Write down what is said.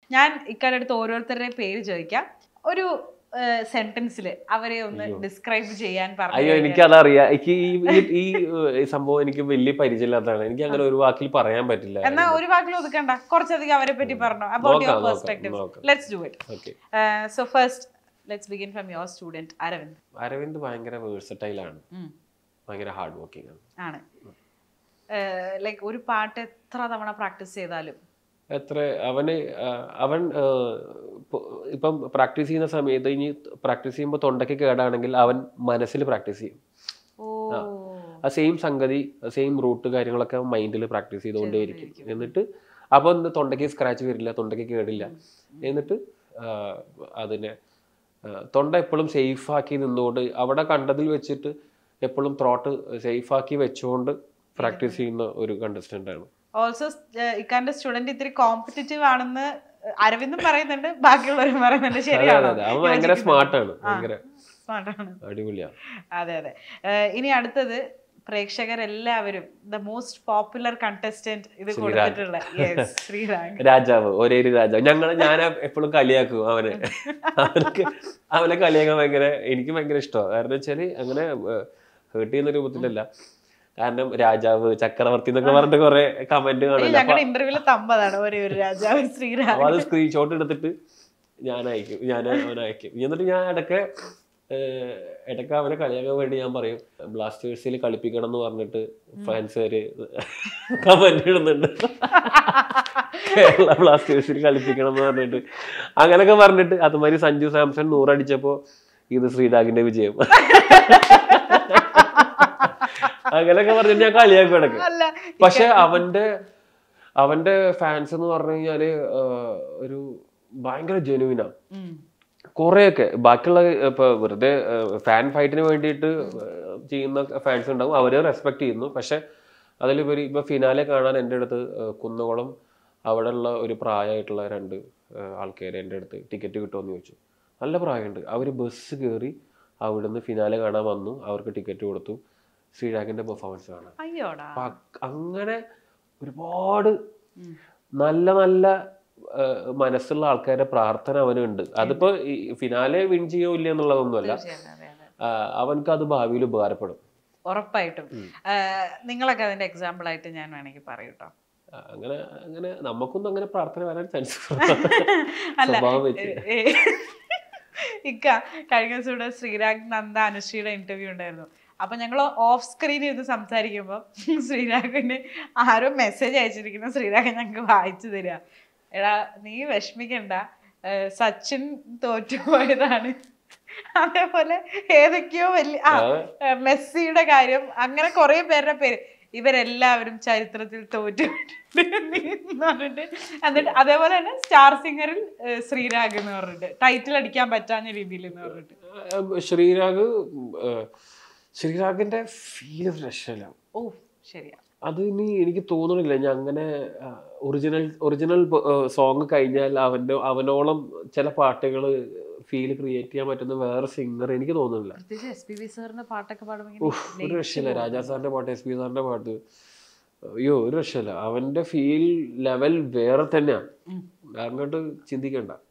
ഞാൻ ഇക്കാരുടെ അടുത്ത് ഓരോരുത്തരുടെയും പേര് ചോദിക്കാം ഒരു സെന്റൻസിൽ അവരെ ഒന്ന് ഡിസ്ക്രൈബ് ചെയ്യാൻ അയ്യോ പറഞ്ഞു എനിക്കതറിയാം എനിക്ക് ഈ ഈ- ഈ ഏഹ്, സംഭവം എനിക്ക് വലിയ പരിചയമില്ലാത്തതാണ് എനിക്ക് അങ്ങനെ ഒരു വാക്കിൽ പറയാൻ പറ്റില്ല എന്നാ ഒരു വാക്കിൽ ഒതുക്കണ്ട കുറച്ചധികം അവരെ പറ്റി പറഞ്ഞു അബൌട്ട് യുവർ നോക്കാം, നോക്കാം, പെർസ്പെക്ടീവ് നോക്കാം. Let's do it okay so first let's begin from your student Aravind Aravind ഭയങ്കര വേഴ്സറ്റൈലാണ് ഉം. ഭയങ്കര ഹാർഡ് വർക്കിംഗ് ആണ് ആണ് ലൈക്ക് ഒരു പാട്ട് എത്ര തവണ പ്രാക്ടീസ് ചെയ്താലും എത്ര അവന് ആ, അവൻ ആ, ഇപ്പൊ- ഇപ്പം പ്രാക്ടീസ് ചെയ്യുന്ന സമയത്ത് ഇനി പ്രാക്ടീസ് ചെയ്യുമ്പോൾ തൊണ്ടയ്ക്ക് കേടാണെങ്കിൽ അവൻ മനസ്സിൽ പ്രാക്ടീസ് ചെയ്യും ഓ ആ സെയിം സംഗതി സെയിം റൂട്ട് കാര്യങ്ങളൊക്കെ മൈൻഡിൽ പ്രാക്ടീസ് ചെയ്തുകൊണ്ടേയിരിക്കും എന്നിട്ട് അപ്പോൾ എന്ത് തൊണ്ടയ്ക്ക് സ്ക്രാച്ച് വരില്ല തൊണ്ടയ്ക്ക് കേടില്ല എന്നിട്ട് ആ, അതിനെ ആ, തൊണ്ട എപ്പോഴും സേഫ് ആക്കി നിന്നുകൊണ്ട് അവിടെ കണ്ടതിൽ വെച്ചിട്ട് എപ്പോഴും ത്രോട്ട് സേഫ് ആക്കി വെച്ചുകൊണ്ട് പ്രാക്ടീസ് ചെയ്യുന്ന ഒരു കണ്ടസ്റ്റന്റ് ആണ് ഓൾസോ ഇക്കാന്റെ സ്റ്റുഡന്റ് ഇത്തിരി കോമ്പറ്റീറ്റീവ് ആണെന്ന് അരവിന്ദും പറയുന്നുണ്ട് ബാക്കിയുള്ളവരും പറയുന്നുണ്ട് അതെ ശരിയാണോ അതെ അവൻ ഭയങ്കര സ്മാർട്ടാണ് ഭയങ്കര Smart ആണ്. അടിപൊളിയാണ് അതെ അതെ ഏഹ് ഇനി അടുത്തത് പ്രേക്ഷകരെല്ലാവരും ദ മോസ്റ്റ് പോപ്പുലർ കണ്ടസ്റ്റന്റ് ഇത് കൊടുത്തിട്ടുള്ള യെസ് ശ്രീരാഗ് രാജാവ് ഒരേ ഒരു രാജാവ് ഞങ്ങൾ ഞാൻ എപ്പോഴും കളിയാക്കും അവനെ അവനക്ക് അവനെ കളിയാക്കാൻ ഭയങ്കര എനിക്ക് ഭയങ്കര ഇഷ്ടമാണ് കാരണം വെച്ചാല് അങ്ങനെ ഹേർട്ട് ചെയ്യുന്ന രൂപത്തിലല്ല കാരണം രാജാവ് ചക്രവർത്തി എന്നൊക്കെ പറഞ്ഞിട്ട് കുറെ കമന്റ് കാണില്ല ഞങ്ങളുടെ ഇന്റർവ്യൂല് തമ്പതാണ് ഒരേ ഒരു രാജാവ് ശ്രീരാഗ് അപ്പൊ അത് സ്ക്രീൻഷോട്ട് എടുത്തിട്ട് ഞാൻ അയക്കും ഞാൻ അവനെ അയക്കും എന്നിട്ട് ഞാൻ ഇടയ്ക്ക് ഏഹ്, ഇടയ്ക്ക് അവനെ കളിയാക്കാൻ വേണ്ടി ഞാൻ പറയും ബ്ലാസ്റ്റേഴ്സിൽ കളിപ്പിക്കണം എന്ന് പറഞ്ഞിട്ട് ഫാൻസുകാര് കമന്റ് ഇടുന്നുണ്ട് കേരള ബ്ലാസ്റ്റേഴ്സിൽ കളിപ്പിക്കണം എന്ന് പറഞ്ഞിട്ട് അങ്ങനൊക്കെ പറഞ്ഞിട്ട് അതുമാതിരി സഞ്ജു സാംസൺ നൂറടിച്ചപ്പോ ഇത് ശ്രീരാഗിന്റെ വിജയം അങ്ങനൊക്കെ പറഞ്ഞിട്ട് ഞാൻ കളിയാക്കും ഇടയ്ക്ക് അല്ല പക്ഷെ അവന്റെ അവന്റെ ഫാൻസ് എന്ന് പറഞ്ഞു കഴിഞ്ഞാല് ആഹ്, ഒരു ഭയങ്കര ജെനുവിനാ ഉം. കുറെയൊക്കെ ബാക്കിയുള്ള ഇപ്പൊ വെറുതെ ഫാൻ ഫൈറ്റിന് വേണ്ടിയിട്ട് ചെയ്യുന്ന ഫാൻസ് ഉണ്ടാവും അവരെ റെസ്പെക്ട് ചെയ്യുന്നു പക്ഷെ അതിലുപരി ഇപ്പൊ ഫിനാലെ കാണാൻ എൻ്റെ അടുത്ത് ആഹ്, കുന്നകുളം അവിടെയുള്ള ഒരു പ്രായമായിട്ടുള്ള രണ്ട് ആൾക്കാർ എൻ്റെ അടുത്ത് ടിക്കറ്റ് കിട്ടുമെന്ന് ചോദിച്ചു നല്ല പ്രായമുണ്ട് അവർ ബസ് കയറി അവിടുന്ന് ഫിനാലെ കാണാൻ വന്നു അവർക്ക് ടിക്കറ്റ് കൊടുത്തു ശ്രീരാഗിന്റെ പെർഫോമൻസ് കാണാൻ അയ്യോടാ അപ്പൊ അ- അങ്ങനെ ഒരുപാട് ഉം. നല്ല നല്ല ആ, മനസ്സുള്ള ആൾക്കാരുടെ പ്രാർത്ഥന അവനുണ്ട് അതിപ്പോ ഈ ഫിനാലെ വിൻ ചെയ്യോ ഇല്ല എന്നുള്ളതൊന്നുമല്ല തീർച്ചയായും, അതെ, അതെ. ആ, അവൻക്ക് അത് ഭാവിയിൽ ഉപകാരപ്പെടും ഉറപ്പായിട്ടും ഏഹ് നിങ്ങളൊക്കെ അതിന്റെ എക്സാമ്പിൾ ആയിട്ട് ഞാൻ വേണമെങ്കിൽ പറയൂട്ടോ ആ, അങ്ങനെ അങ്ങനെ നമുക്കൊന്നും അങ്ങനെ പ്രാർത്ഥന വരാൻ ചാൻസ് അല്ല സ്വഭാവം വെച്ച് ഏ, ഏ, ഇക്ക കഴിഞ്ഞ ദിവസം ഇവിടെ ശ്രീരാഗ് നന്ദ അനുശ്രീയുടെ ഇന്റർവ്യൂ ഉണ്ടായിരുന്നു അപ്പൊ ഞങ്ങൾ ഓഫ് സ്ക്രീൻ ഇരുന്ന് സംസാരിക്കുമ്പോൾ ശ്രീരാഗിന് ആരോ മെസ്സേജ് അയച്ചിരിക്കുന്ന ശ്രീരാഗ് ഞങ്ങൾക്ക് വായിച്ചു തരിക എടാ നീ വിഷമിക്കണ്ട ഏ, സച്ചിൻ തോറ്റുപോയതാണ് അതേപോലെ ഏതൊക്കെയോ വലിയ ആ ഏ, മെസ്സിയുടെ കാര്യം അങ്ങനെ കുറെ പേരുടെ പേര് ഇവരെല്ലാവരും ചരിത്രത്തിൽ തോറ്റുപോയിട്ടുണ്ട് എന്ന് പറഞ്ഞിട്ട് എന്നിട്ട് അതേപോലെ തന്നെ സ്റ്റാർ സിംഗറിൽ ഏ, ശ്രീരാഗ് എന്ന് പറഞ്ഞിട്ട് ടൈറ്റിൽ അടിക്കാൻ പറ്റാഞ്ഞ രീതിയിൽ എന്ന് പറഞ്ഞിട്ട് ആ, ശ്രീരാഗ് ആ, ശ്രീരാഗിന്റെ ഫീൽ രക്ഷയില്ല ഓ ശരിയാ അത് ഇനി എനിക്ക് തോന്നണില്ല ഞാൻ അങ്ങനെ ഒറിജിനൽ ഒറിജിനൽ സോങ് കഴിഞ്ഞാൽ അവന്റെ അവനോളം ചില പാട്ടുകൾ ഫീൽ ക്രിയേറ്റ് ചെയ്യാൻ പറ്റുന്ന വേറെ സിംഗർ എനിക്ക് തോന്നുന്നില്ല പ്രത്യേകിച്ച് എസ് പി ബി സാറിന്റെ പാട്ടൊക്കെ പാടുമ്പോൾ ഉഫ്, ഒരു രക്ഷയില്ല രാജാ സാറിന്റെ പാട്ട് എസ് പി സാറിന്റെ പാട്ട് അയ്യോ ഒരു രക്ഷയില്ല അവന്റെ ഫീൽ ലെവൽ വേറെ തന്നെയാണ് അങ്ങോട്ട് ചിന്തിക്കണ്ട